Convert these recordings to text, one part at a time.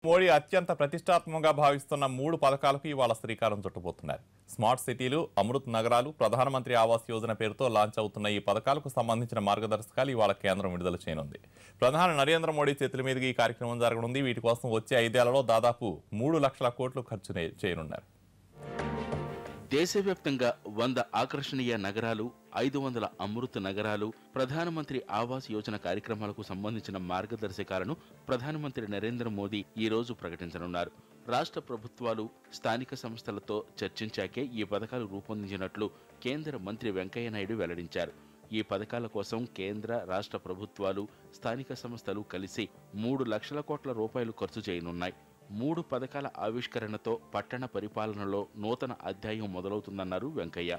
మోడీ అత్యంత ప్రతిష్టాత్మకంగా భావిస్తున్న మూడు పథకాలకు ఇవాళ శ్రీకారం చుట్టబోతున్నారు స్మార్ట్ సిటీలు అమృత్ నగరాలు ప్రధానమంత్రి ఆవాస్ యోజన పేరుతో లాంచ్ అవుతున్న ఈ పథకాలకు సంబంధించిన మార్గదర్శకాలు ఇవాళ కేంద్రం విడుదల చేయనుంది ప్రధాని నరేంద్ర మోడీ చేతుల మీదుగా ఈ కార్యక్రమం జరగనుంది వీటి కోసం వచ్చే ఐదేళ్లలో దాదాపు మూడు లక్షల కోట్లు ఖర్చు నే- చేయనున్నారు దేశవ్యాప్తంగా వంద ఆకర్షణీయ నగరాలు ఐదు వందల అమృత నగరాలు ప్రధానమంత్రి ఆవాస్ యోజన కార్యక్రమాలకు సంబంధించిన మార్గదర్శకాలను ప్రధానమంత్రి నరేంద్ర మోదీ ఈ రోజు ప్రకటించనున్నారు రాష్ట్ర ప్రభుత్వాలు స్థానిక సంస్థలతో చర్చించాకే ఈ పథకాలు రూపొందించినట్లు కేంద్ర మంత్రి వెంకయ్య నాయుడు వెల్లడించారు ఈ పథకాల కోసం కేంద్ర రాష్ట్ర ప్రభుత్వాలు స్థానిక సంస్థలు కలిసి మూడు లక్షల కోట్ల రూపాయలు ఖర్చు చేయనున్నాయి మూడు పథకాల ఆవిష్కరణతో పట్టణ పరిపాలనలో నూతన అధ్యాయం మొదలవుతుందన్నారు వెంకయ్య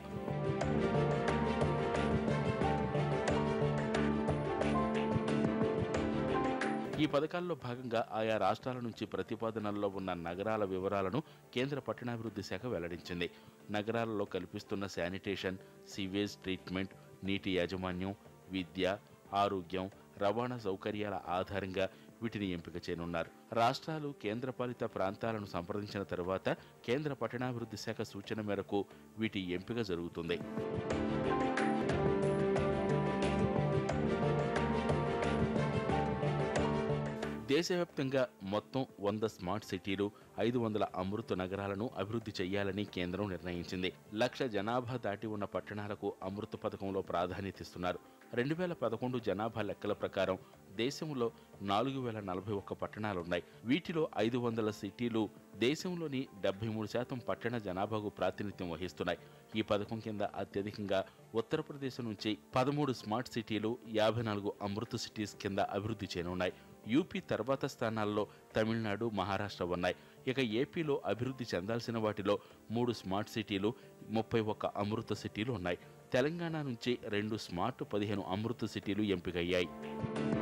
ఈ పథకాల్లో భాగంగా ఆయా రాష్ట్రాల నుంచి ప్రతిపాదనల్లో ఉన్న నగరాల వివరాలను కేంద్ర పట్టణాభివృద్ధి శాఖ వెల్లడించింది నగరాలలో కల్పిస్తున్న శానిటేషన్ సీవేజ్ ట్రీట్మెంట్ నీటి యాజమాన్యం విద్య ఆరోగ్యం రవాణా సౌకర్యాల ఆధారంగా వీటిని ఎంపిక చేయనున్నారు రాష్ట్రాలు కేంద్రపాలిత ప్రాంతాలను సంప్రదించిన తర్వాత కేంద్ర పట్టణాభివృద్ధి శాఖ సూచన మేరకు వీటి ఎంపిక జరుగుతుంది దేశవ్యాప్తంగా మొత్తం వంద స్మార్ట్ సిటీలు ఐదు వందల అమృత నగరాలను అభివృద్ధి చేయాలని కేంద్రం నిర్ణయించింది లక్ష జనాభా దాటి ఉన్న పట్టణాలకు అమృత పథకంలో ప్రాధాన్యత ఇస్తున్నారు రెండు వేల పదకొండు జనాభా లెక్కల ప్రకారం దేశంలో నాలుగు వేల నలభై ఒక్క పట్టణాలున్నాయి వీటిలో ఐదు వందల సిటీలు దేశంలోని డెబ్బై మూడు శాతం పట్టణ జనాభాకు ప్రాతినిధ్యం వహిస్తున్నాయి ఈ పథకం కింద అత్యధికంగా ఉత్తరప్రదేశ్ నుంచి పదమూడు స్మార్ట్ సిటీలు యాభై నాలుగు అమృత సిటీస్ కింద అభివృద్ధి చేయనున్నాయి యూపీ తర్వాత స్థానాల్లో తమిళనాడు మహారాష్ట్ర ఉన్నాయి ఇక ఏపీలో అభివృద్ధి చెందాల్సిన వాటిలో మూడు స్మార్ట్ సిటీలు ముప్పై ఒక్క అమృత సిటీలు ఉన్నాయి తెలంగాణ నుంచి రెండు స్మార్ట్ పదిహేను అమృత సిటీలు ఎంపికయ్యాయి